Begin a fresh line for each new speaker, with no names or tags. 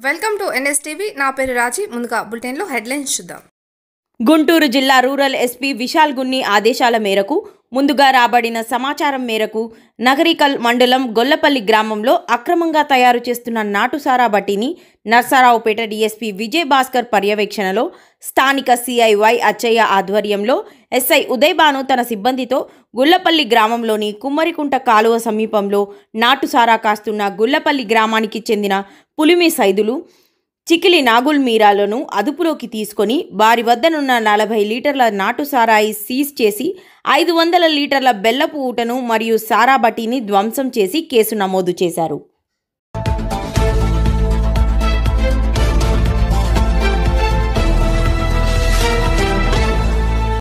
welcome to NSTV నా పేరు రాజీ ముందుగా బులెటిన్లో హెడ్లైన్స్ చూద్దాం
గుంటూరు జిల్లా రూరల్ ఎస్పీ విశాల్ గున్ని ఆదేశాల మేరకు ముందుగా రాబడిన సమాచారం మేరకు నగరికల్ మండలం గొల్లపల్లి గ్రామంలో అక్రమంగా తయారు చేస్తున్న నాటుసారా బట్టిని నర్సారావుపేట డీఎస్పీ విజయ్ భాస్కర్ పర్యవేక్షణలో స్థానిక సిఐవై అచ్చయ్య ఆధ్వర్యంలో ఎస్ఐ ఉదయ్ భాను తన సిబ్బందితో గుల్లపల్లి గ్రామంలోని కుమ్మరికుంట కాలువ సమీపంలో నాటుసారా కాస్తున్న గుల్లపల్లి గ్రామానికి చెందిన పులిమి సైదులు చికిలి నాగుల్ మీరాలను అదుపులోకి తీసుకొని వారి వద్దనున్న నలభై లీటర్ల నాటు సారాయి సీజ్ చేసి ఐదు వందల లీటర్ల బెల్లపు ఊటను మరియు సారా బట్టీని ధ్వంసం చేసి కేసు నమోదు చేశారు